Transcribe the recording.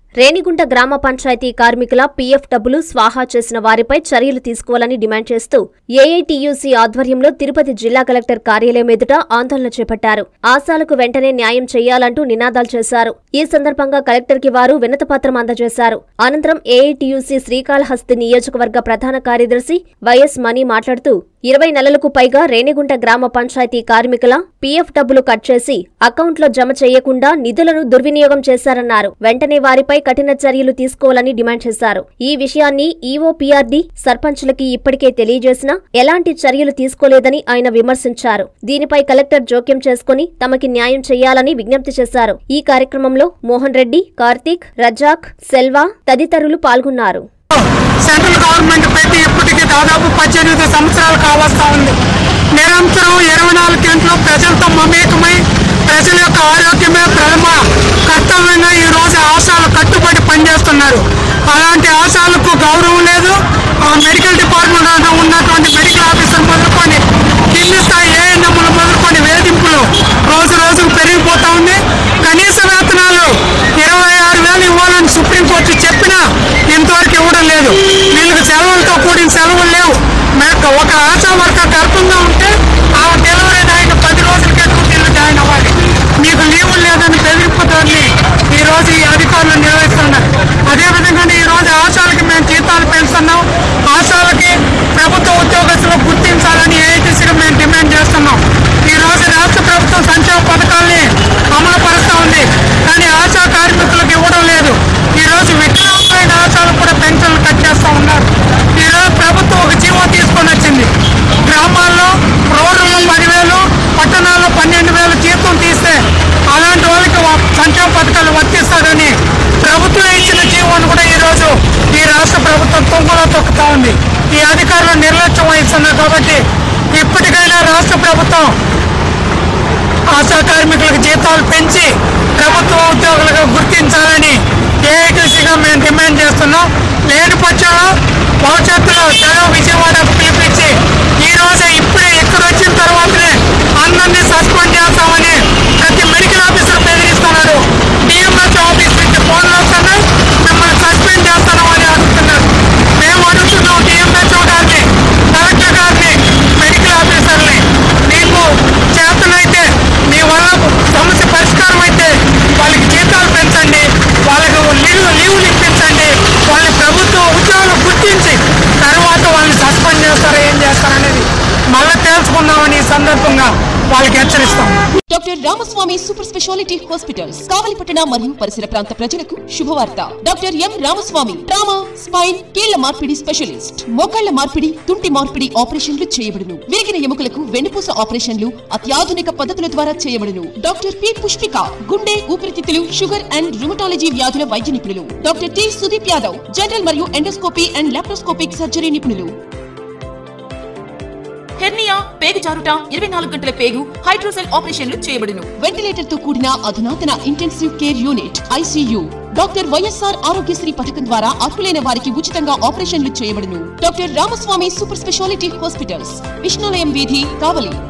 రేణిగుంట గ్రామ పంచాయతీ కార్మికుల పీఎఫ్ డబ్బులు స్వాహా చేసిన వారిపై చర్యలు తీసుకోవాలని డిమాండ్ చేస్తూ ఏఐటీయూసీ ఆధ్వర్యంలో తిరుపతి జిల్లా కలెక్టర్ కార్యాలయం ఎదుట ఆందోళన చేపట్టారు ఆశాలకు వెంటనే న్యాయం చేయాలంటూ నినాదాలు చేశారు ఈ సందర్భంగా కలెక్టర్కి వారు వినతిపత్రం అందజేశారు అనంతరం ఏఐటీయూసీ శ్రీకాళహస్తి నియోజకవర్గ ప్రధాన కార్యదర్శి వైఎస్ మణి మాట్లాడుతూ ఇరవై నెలలకు పైగా రేణిగుంట గ్రామ పంచాయతీ కార్మికుల పీఎఫ్ డబ్బులు కట్ చేసి అకౌంట్లో జమ చేయకుండా నిధులను దుర్వినియోగం చేశారన్నారు వెంటనే వారిపై కఠిన చర్యలు తీసుకోవాలని డిమాండ్ చేశారు ఈ విషయాన్ని ఈఓపీఆర్డీ సర్పంచులకి ఇప్పటికే తెలియజేసినా ఎలాంటి చర్యలు తీసుకోలేదని ఆయన విమర్శించారు దీనిపై కలెక్టర్ జోక్యం చేసుకుని తమకి న్యాయం చేయాలని విజ్ఞప్తి చేశారు ఈ కార్యక్రమంలో మోహన్ రెడ్డి కార్తీక్ రజాక్ సెల్వా తదితరులు పాల్గొన్నారు సెంట్రల్ గవర్నమెంట్ పెట్టి ఇప్పటికి దాదాపు పద్దెనిమిది సంవత్సరాలు కావస్తా ఉంది నిరంతరం ఇరవై నాలుగు గంటలు ప్రజలతో మమేకమై ప్రజల యొక్క ఆరోగ్యమే ప్రథమ కర్తవ్యంగా ఈ రోజు ఆశాలు కట్టుబడి పనిచేస్తున్నారు అలాంటి ఆశాలకు గౌరవం లేదు ఆ మెడికల్ డిపార్ట్మెంట్ ఉన్నటువంటి మెడికల్ ఆఫీసర్ మొదలుకొని కింది స్థాయి ఏఎన్ఎంలు మొదలుకొని వేధింపులు రోజు రోజుకు పెరిగిపోతా ఉంది కనీస వేతనాలు ఇరవై ఆరు వేలు ఇవ్వాలని సుప్రీంకోర్టు చెప్పినా ఇంతవరకు ఇవ్వడం లేదు వీళ్ళకి సెలవులతో కూడిన సెలవులు లేవు మేక ఒక ఆశా వర్కర్ గర్భంగా ఉంటే ఆ డెలివరీ అయిన పది రోజులకే డ్యూటీలు జాయిన్ అవ్వాలి మీకు లీవులు లేదని బెదిరిపోతాన్ని ఈ రోజు ఈ అధికారులు నిర్వహిస్తున్నారు అదేవిధంగా ఈ రోజు ఆశాలకి మేము జీతాలు పెంచుతున్నాం ఆశాలకి ప్రభుత్వ ఉద్యోగస్తులు గుర్తించాలని ఏఐటీసీగా మేము డిమాండ్ చేస్తున్నాం ఈ రోజు రాష్ట్ర ప్రభుత్వం సంక్షేమ పథకాల్ని అమలు పరుస్తూ ఉంది కానీ ఆశా కార్మికులకు ఇవ్వడం లేదు ఈ రోజు వికలాంగులైన ఆశాలు కూడా పెన్షన్లు కట్ చేస్తూ ఉన్నారు ఈ రోజు ప్రభుత్వం ఒక జీవో తీసుకొని వచ్చింది గ్రామాల్లో రూరల్లో పదివేలు పట్టణాల్లో పన్నెండు వేలు జీతం తీస్తే అలాంటి వాళ్ళకి వా- సంక్షేమ పథకాలు వర్తిస్తారని ప్రభుత్వం ఇచ్చిన జీవోను కూడా ఈ రోజు ఈ రాష్ట్ర ప్రభుత్వం తుంగలో తొక్కుతా ఉంది ఈ అధికారులు నిర్లక్ష్యం వహిస్తున్నారు కాబట్టి ఇప్పటికైనా రాష్ట్ర ప్రభుత్వం ఆశా కార్మికులకు జీతాలు పెంచి ప్రభుత్వ ఉద్యోగులుగా గుర్తించాలని ఏఐటీసీగా మేము డిమాండ్ చేస్తున్నాం లేని పక్షంలో భవిష్యత్తులో చలో విజయవాడ పిలిపించి ఈ రోజే ఇప్పుడే ఇక్కడ వచ్చిన తర్వాతనే అందరినీ సస్పెండ్ చేస్తామని ప్రతి మెడికల్ ఆఫీసర్ బెదిరిస్తున్నారు డిఎంహెచ్ ఆఫీస్ నుంచి ఫోన్లు వస్తున్నాయి మిమ్మల్ని సస్పెండ్ చేస్తామని అడుగుతున్నారు మేము అడుగుతున్నాం డిఎంహెచ్ఓ గారిని కలెక్టర్ గారిని మెడికల్ ఆఫీసర్ని మీకు చేతనైతే మీ వల్ల సమస్య పరిష్కారం అయితే వాళ్ళకి జీతాలు పెంచండి వాళ్ళకి లీవ్ లీవ్లు ఇప్పించండి వాళ్ళని ప్రభుత్వ ఉద్యోగాలు గుర్తించి తర్వాత వాళ్ళని సస్పెండ్ చేస్తారా ఏం చేస్తారనేది మళ్ళీ తేల్చుకుందామని ఈ సందర్భంగా వాళ్ళకి హెచ్చరిస్తాం doctor Ramaswamy super speciality hospitals కావలిపట్టణ మరియు పరిసర ప్రాంత ప్రజలకు శుభవార్త doctor M Ramaswamy trauma spine కీళ్ల మార్పిడి స్పెషలిస్ట్ మోకాళ్ల మార్పిడి తుంటి మార్పిడి ఆపరేషన్లు చేయబడును విరిగిన ఎముకలకు వెన్నుపూస ఆపరేషన్లు అత్యాధునిక పద్ధతుల ద్వారా చేయబడును డాక్టర్ పి పుష్పిక గుండె ఊపిరితిత్తులు షుగర్ అండ్ రుమటాలజీ వ్యాధుల వైద్య నిపుణులు doctor T Sudeep Yadav general మరియు ఎండోస్కోపీ అండ్ లాప్రోస్కోపిక్ సర్జరీ నిపుణులు హెర్నియా పేగు జారుట ఇరవై నాలుగు గంటల పేగు హైడ్రోసెల్ ఆపరేషన్లు చేయబడును వెంటిలేటర్ తో కూడిన అధునాతన intensive care unit ICU doctor YSR Aarogyasri పథకం ద్వారా అర్హులైన వారికి ఉచితంగా ఆపరేషన్లు చేయబడును doctor Ramaswamy super speciality hospitals Vishnulayam వీధి కావలి